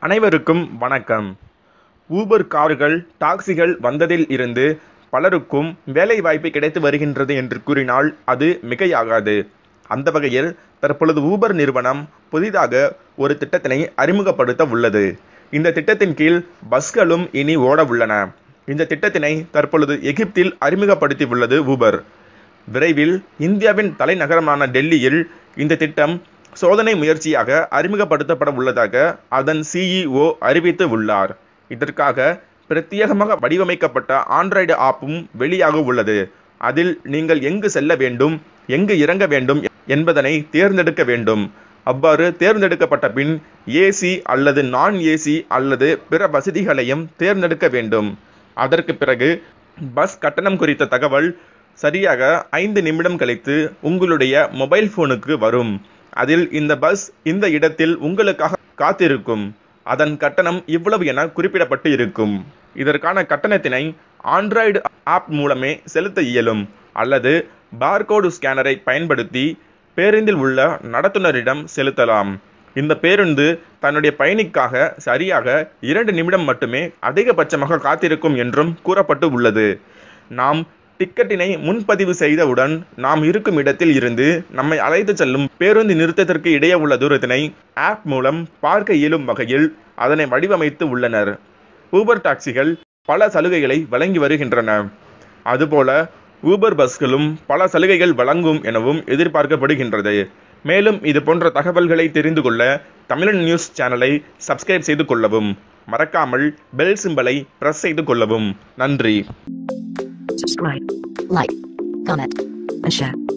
அனைவருக்கும் வணக்கம் ஊபர் கார்கள் டாக்ஸிகள் வந்ததில் இருந்து பலருக்கும் வேலை வாய்ப்பு கிடைத்து வருகின்றது என்று கூறினால் அது மிகையாகாது அந்த வகையில் தற்பொழுது ஊபர் நிறுவனம் புதிதாக ஒரு திட்டத்தினை அறிமுகப்படுத்த உள்ளது இந்த திட்டத்தின் கீழ் பஸ்களும் இனி ஓட உள்ளன இந்த திட்டத்தினை தற்பொழுது எகிப்தில் அறிமுகப்படுத்தி உள்ளது ஊபர் விரைவில் இந்தியாவின் தலைநகரமான டெல்லியில் இந்த திட்டம் சோதனை முயற்சியாக அறிமுகப்படுத்தப்பட உள்ளதாக அதன் சிஇஓ அறிவித்து உள்ளார் இதற்காக பிரத்யேகமாக வடிவமைக்கப்பட்ட ஆண்ட்ராய்டு ஆப்பும் வெளியாக உள்ளது அதில் நீங்கள் எங்கு செல்ல வேண்டும் எங்கு இறங்க வேண்டும் என்பதனை தேர்ந்தெடுக்க வேண்டும் அவ்வாறு தேர்ந்தெடுக்கப்பட்ட பின் ஏசி அல்லது நான் ஏசி அல்லது பிற வசதிகளையும் தேர்ந்தெடுக்க வேண்டும் அதற்கு பிறகு பஸ் கட்டணம் குறித்த தகவல் சரியாக ஐந்து நிமிடம் கழித்து உங்களுடைய மொபைல் போனுக்கு வரும் அதில் இந்த பஸ் இந்த இடத்தில் உங்களுக்காக காத்திருக்கும் அதன் கட்டணம் இவ்வளவு என குறிப்பிடப்பட்டு இருக்கும் இதற்கான கட்டணத்தினை ஆண்ட்ராய்டு ஆப் மூலமே செலுத்த இயலும் அல்லது பார்கோடு ஸ்கேனரை பயன்படுத்தி பேருந்தில் உள்ள நடத்துனரிடம் செலுத்தலாம் இந்த பேருந்து தன்னுடைய பயணிக்காக சரியாக இரண்டு நிமிடம் மட்டுமே அதிகபட்சமாக காத்திருக்கும் என்றும் கூறப்பட்டு உள்ளது நாம் டிக்கெட்டினை முன்பதிவு செய்தவுடன் நாம் இருக்கும் இடத்தில் இருந்து நம்மை அழைத்து செல்லும் பேருந்து நிறுத்தத்திற்கு இடையே உள்ள தூரத்தினை ஆப் மூலம் பார்க்க இயலும் வகையில் அதனை வடிவமைத்து உள்ளனர் ஊபர் டாக்ஸிகள் பல சலுகைகளை வழங்கி வருகின்றன அதுபோல ஊபர் பஸ்களும் பல சலுகைகள் வழங்கும் எனவும் எதிர்பார்க்கப்படுகின்றது மேலும் இது போன்ற தகவல்களை தெரிந்து கொள்ள தமிழன் நியூஸ் சேனலை சப்ஸ்கிரைப் செய்து கொள்ளவும் மறக்காமல் பெல் சிம்பலை பிரஸ் செய்து கொள்ளவும் நன்றி subscribe, like, comment, and share.